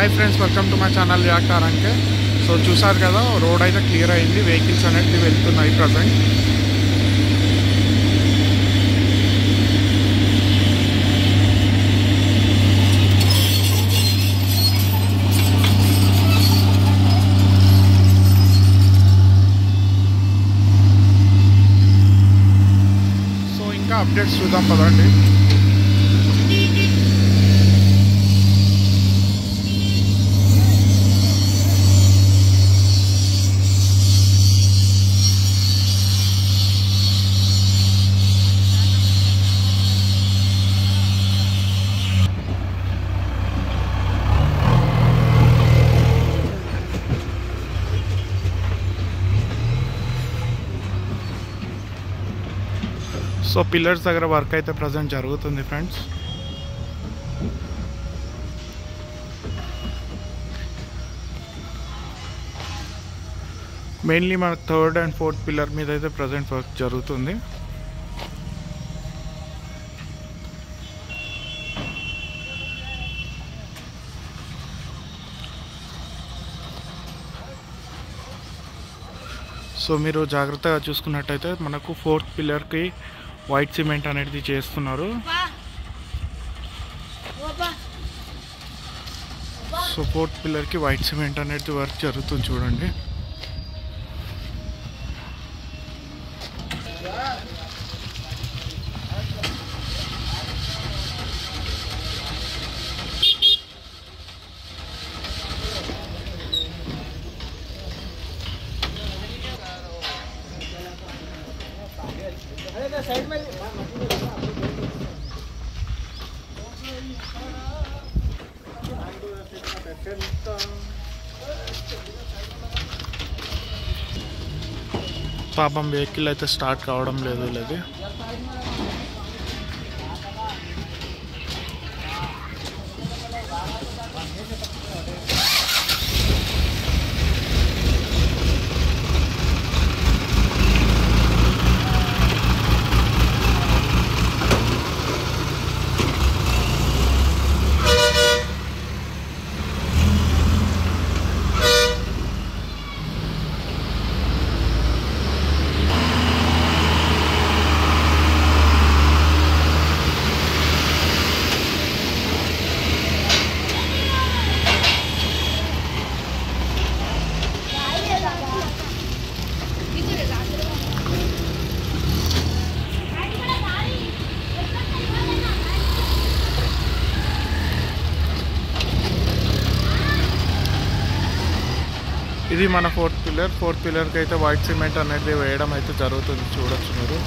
Hi friends welcome to my channel రియాక్టారంకే so చూసారు కదా రోడ్ అయితే క్లియర్ అయింది వెహికల్స్ అనేవి వెళ్తున్నాయి ప్రజెంట్ సో ఇంకా అప్డేట్స్ చూద్దాం పదండి సో పిల్లర్స్ దగ్గర వర్క్ అయితే ప్రజెంట్ జరుగుతుంది ఫ్రెండ్స్ మెయిన్లీ మన థర్డ్ అండ్ ఫోర్త్ పిల్లర్ మీద అయితే ప్రజెంట్ వర్క్ జరుగుతుంది సో మీరు జాగ్రత్తగా చూసుకున్నట్టయితే మనకు ఫోర్త్ పిల్లర్కి వైట్ సిమెంట్ అనేది చేస్తున్నారు సో ఫోర్త్ పిల్లర్కి వైట్ సిమెంట్ అనేది వర్క్ జరుగుతుంది చూడండి పాపం వెహికల్ అయితే స్టార్ట్ కావడం లేదు లేదు ఇది మన ఫోర్త్ పిల్లర్ ఫోర్త్ పిల్లర్కి అయితే వైట్ సిమెంట్ అనేది వేయడం అయితే జరుగుతుంది చూడొచ్చు మీరు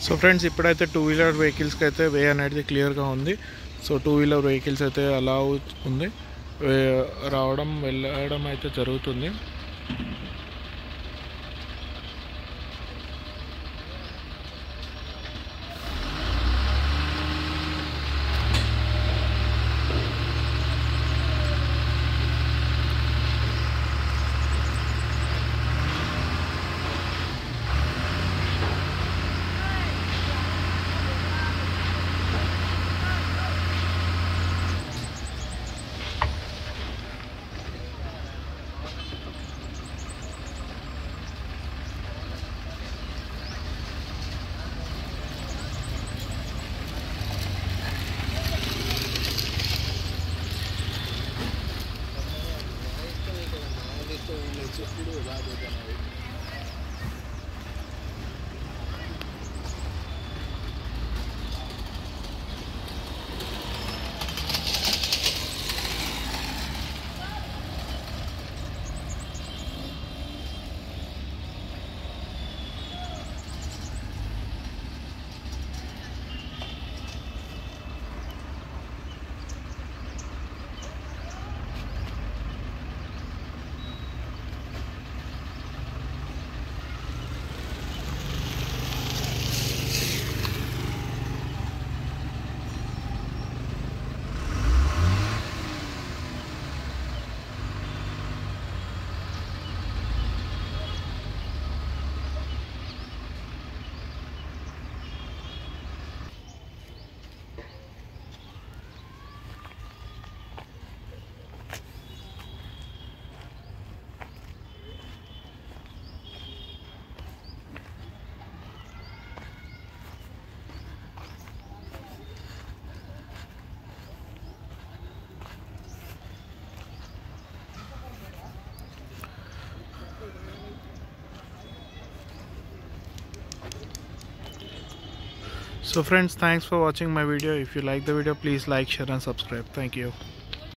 సో ఫ్రెండ్స్ ఇప్పుడైతే టూ వీలర్ వెహికల్స్కి అయితే వే అనేది క్లియర్గా ఉంది సో టూ వీలర్ వెహికల్స్ అయితే అలా ఉంది వే- రావడం వెళ్ళడం అయితే జరుగుతుంది So friends, thanks for watching my video. If you like the video, please like, share and subscribe. Thank you.